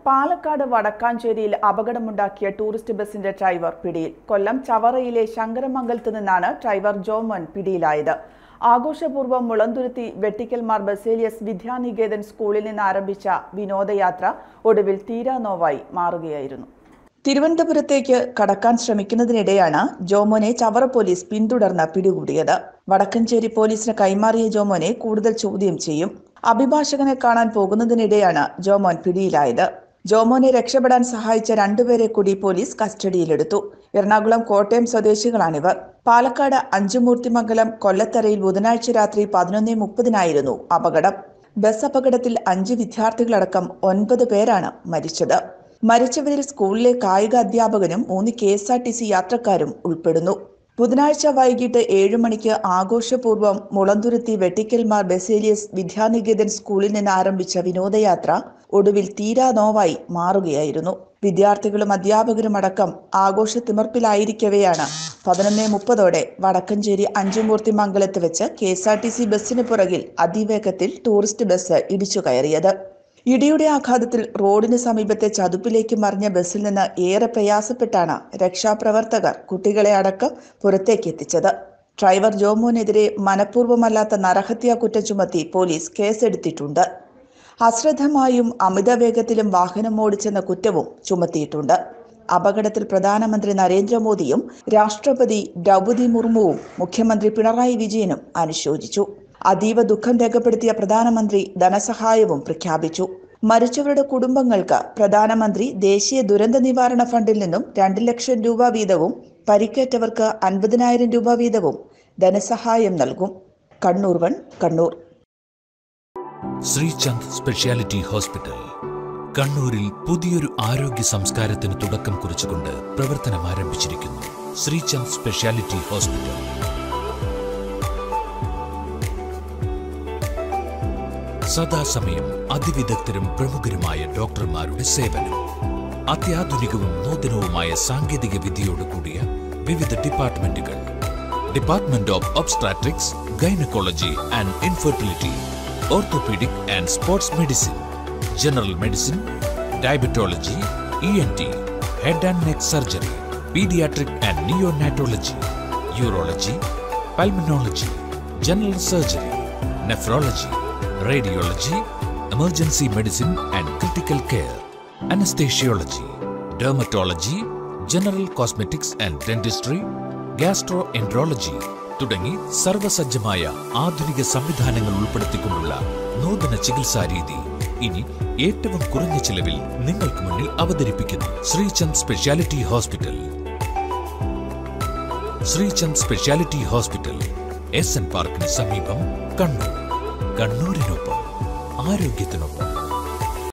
പാലക്കാട് വടക്കാഞ്ചേരിയിൽ അപകടമുണ്ടാക്കിയ ടൂറിസ്റ്റ് ബസിന്റെ ഡ്രൈവർ പിടിയിൽ കൊല്ലം ചവറയിലെ ശങ്കരമംഗലത്ത് നിന്നാണ് ഡ്രൈവർ ജോമോൻ പിടിയിലായത് ആഘോഷപൂർവ്വം മുളന്തുരുത്തി വെട്ടിക്കൽമാർ ബസേലിയസ് വിദ്യാനികേതൻ സ്കൂളിൽ നിന്ന് ആരംഭിച്ച വിനോദയാത്ര ഒടുവിൽ തീരാനോവായി മാറുകയായിരുന്നു തിരുവനന്തപുരത്തേക്ക് കടക്കാൻ ശ്രമിക്കുന്നതിനിടെയാണ് ജോമോനെ ചവറ പോലീസ് പിന്തുടർന്ന് പിടികൂടിയത് വടക്കഞ്ചേരി പോലീസിന് കൈമാറിയ ജോമോനെ കൂടുതൽ ചോദ്യം ചെയ്യും അഭിഭാഷകനെ കാണാൻ പോകുന്നതിനിടെയാണ് ജോമോൻ പിടിയിലായത് ജോമോനെ രക്ഷപ്പെടാൻ സഹായിച്ച രണ്ടുപേരെ കൂടി പോലീസ് കസ്റ്റഡിയിലെടുത്തു എറണാകുളം കോട്ടയം സ്വദേശികളാണിവർ പാലക്കാട് അഞ്ചുമൂർത്തിമംഗലം കൊല്ലത്തറയിൽ ബുധനാഴ്ച രാത്രി പതിനൊന്ന് മുപ്പതിനായിരുന്നു അപകടം ബസ് അപകടത്തിൽ അഞ്ച് വിദ്യാർത്ഥികളടക്കം ഒൻപത് പേരാണ് മരിച്ചത് മരിച്ചവരിൽ സ്കൂളിലെ കായിക അധ്യാപകനും മൂന്ന് K S R T C യാത്രക്കാരും ഉൾപ്പെടുന്നു ബുധനാഴ്ച വൈകിട്ട് ഏഴു മണിക്ക് ആഘോഷപൂർവ്വം മുളന്തുരുത്തി വെട്ടിക്കൽമാർ ബസേലിയസ് വിദ്യാനികേതൻ സ്കൂളിൽ നിന്ന് ആരംഭിച്ച വിനോദയാത്ര ഒടുവിൽ തീരാ നോവായി മാറുകയായിരുന്നു വിദ്യാർത്ഥികളും അധ്യാപകരും അടക്കം ആഘോഷത്തിമർപ്പിലായിരിക്കവെയാണ് പതിനൊന്ന് മുപ്പതോടെ വടക്കഞ്ചേരി അഞ്ചുമൂർത്തി മംഗലത്ത് വെച്ച് K S R T C ബസ്സിന് പുറകിൽ അതിവേഗത്തിൽ ടൂറിസ്റ്റ് ബസ് ഇടിച്ചു കയറിയത് ഇടിയുടെ ആഘാതത്തിൽ റോഡിന് സമീപത്തെ ചതുപ്പിലേക്ക് മറിഞ്ഞ ബസ്സിൽ നിന്ന് ഏറെ പ്രയാസപ്പെട്ടാണ് രക്ഷാപ്രവർത്തകർ കുട്ടികളെ അടക്കം പുറത്തേക്ക് എത്തിച്ചത് ഡ്രൈവർ ജോമോനെതിരെ മനഃപൂർവ്വമല്ലാത്ത നരഹത്യാ കുറ്റം ചുമത്തി പോലീസ് കേസെടുത്തിട്ടുണ്ട് അശ്രദ്ധമായും അമിതവേഗത്തിലും വാഹനം ഓടിച്ചെന്ന കുറ്റവും ചുമത്തിയിട്ടുണ്ട് അപകടത്തിൽ പ്രധാനമന്ത്രി നരേന്ദ്രമോദിയും രാഷ്ട്രപതി ദ്രൗപതി മുർമുവും മുഖ്യമന്ത്രി പിണറായി വിജയനും അനുശോചിച്ചു അതീവ ദുഃഖം രേഖപ്പെടുത്തിയ പ്രധാനമന്ത്രി ധനസഹായവും പ്രഖ്യാപിച്ചു മരിച്ചവരുടെ കുടുംബങ്ങൾക്ക് പ്രധാനമന്ത്രി ദേശീയ ദുരന്ത നിവാരണ ഫണ്ടിൽ നിന്നും രണ്ട് ലക്ഷം രൂപ വീതവും പരിക്കേറ്റവർക്ക് അൻപതിനായിരം രൂപ വീതവും ധനസഹായം നൽകും Kannur one Kannur Sreechand speciality hospital കണ്ണൂരിൽ പുതിയൊരു ആരോഗ്യ സംസ്കാരത്തിന് തുടക്കം കുറിച്ചുകൊണ്ട് പ്രവർത്തനം ആരംഭിച്ചിരിക്കുന്നു ശ്രീചന്ദ് സ്പെഷ്യാലിറ്റി ഹോസ്പിറ്റൽ സദാസമയം അതിവിദഗ്ധരും പ്രമുഖരുമായ ഡോക്ടർമാരുടെ സേവനം അത്യാധുനികവും നൂതനവുമായ സാങ്കേതിക വിദ്യയോട് കൂടിയ വിവിധ ഡിപ്പാർട്ട്മെന്റുകൾ department of obstetrics gynaecology and infertility orthopaedic and sports medicine general medicine diabetology E N T head and neck surgery paediatric and neonatology urology pulmonology general surgery nephrology radiology emergency medicine and critical care anaesthesiology dermatology general cosmetics and dentistry gastroenterology തുടങ്ങി സർവസജ്ജമായ ആധുനിക സംവിധാനങ്ങൾ ഉൾപ്പെടുത്തിക്കൊണ്ടുള്ള നൂതന ചികിത്സാ രീതി ഇനി ഏറ്റവും കുറഞ്ഞ ചിലവിൽ നിങ്ങൾക്ക് മുന്നിൽ അവതരിപ്പിക്കുന്നു Sreechand speciality hospital Sreechand speciality hospital S N പാർക്കിന് സമീപം കണ്ണൂർ കണ്ണൂരിനൊപ്പം ആരോഗ്യത്തിനൊപ്പം